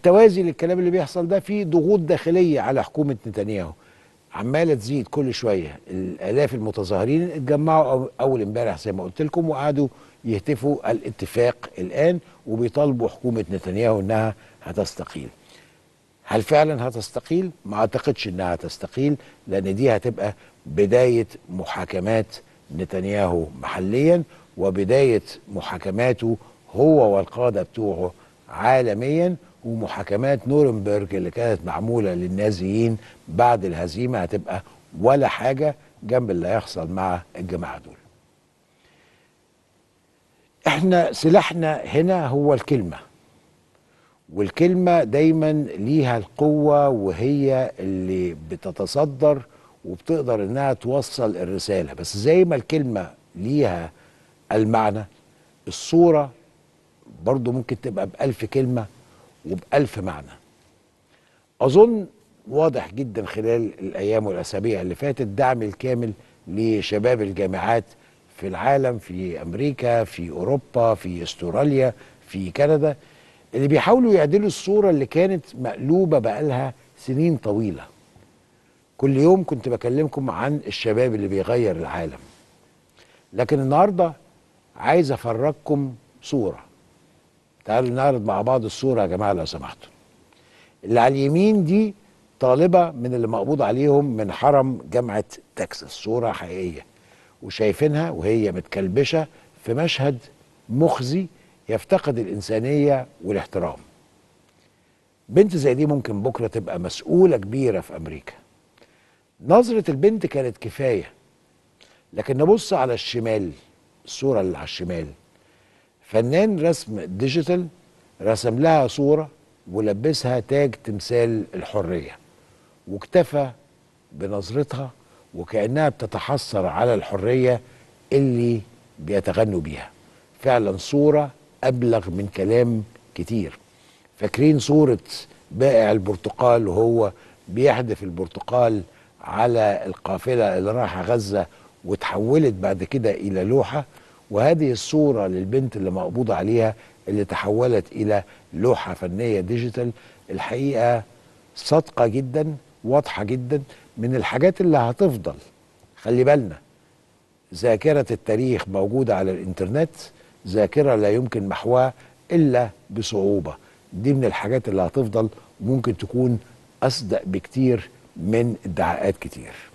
بالتوازي للكلام اللي بيحصل ده في ضغوط داخليه على حكومه نتنياهو عماله تزيد كل شويه الالاف المتظاهرين اتجمعوا أو- اول امبارح زي ما قلت لكم وقعدوا يهتفوا الاتفاق الان وبيطالبوا حكومه نتنياهو انها هتستقيل هل فعلا هتستقيل؟ ما اعتقدش انها هتستقيل لان دي هتبقى بدايه محاكمات نتنياهو محليا وبدايه محاكماته هو والقاده بتوعه عالميا ومحاكمات نورنبرج اللي كانت معموله للنازيين بعد الهزيمه هتبقى ولا حاجه جنب اللي هيحصل مع الجماعه دول. احنا سلاحنا هنا هو الكلمه. والكلمة دايما ليها القوة وهي اللي بتتصدر وبتقدر انها توصل الرسالة بس زي ما الكلمة ليها المعنى الصورة برضو ممكن تبقى بألف كلمة وبألف معنى أظن واضح جدا خلال الأيام والأسابيع اللي فاتت دعم الكامل لشباب الجامعات في العالم في أمريكا في أوروبا في استراليا في كندا اللي بيحاولوا يعدلوا الصورة اللي كانت مقلوبة بقالها سنين طويلة كل يوم كنت بكلمكم عن الشباب اللي بيغير العالم لكن النهاردة عايز أفرجكم صورة تعالوا نعرض مع بعض الصورة يا جماعة لو سمحتوا اللي على اليمين دي طالبة من اللي مقبوض عليهم من حرم جامعة تكساس صورة حقيقية وشايفينها وهي متكلبشة في مشهد مخزي يفتقد الإنسانية والاحترام بنت زي دي ممكن بكرة تبقى مسؤولة كبيرة في أمريكا نظرة البنت كانت كفاية لكن نبص على الشمال الصورة اللي على الشمال فنان رسم ديجيتال رسم لها صورة ولبسها تاج تمثال الحرية واكتفى بنظرتها وكأنها بتتحسر على الحرية اللي بيتغنوا بيها فعلا صورة أبلغ من كلام كتير فاكرين صورة بائع البرتقال وهو بيحدف البرتقال على القافلة اللي رايحة غزة وتحولت بعد كده إلى لوحة وهذه الصورة للبنت اللي مقبوض عليها اللي تحولت إلى لوحة فنية ديجيتال الحقيقة صادقة جدا واضحة جدا من الحاجات اللي هتفضل خلي بالنا ذاكرة التاريخ موجودة على الإنترنت ذاكرة لا يمكن محوها إلا بصعوبة دي من الحاجات اللي هتفضل وممكن تكون أصدق بكتير من ادعاءات كتير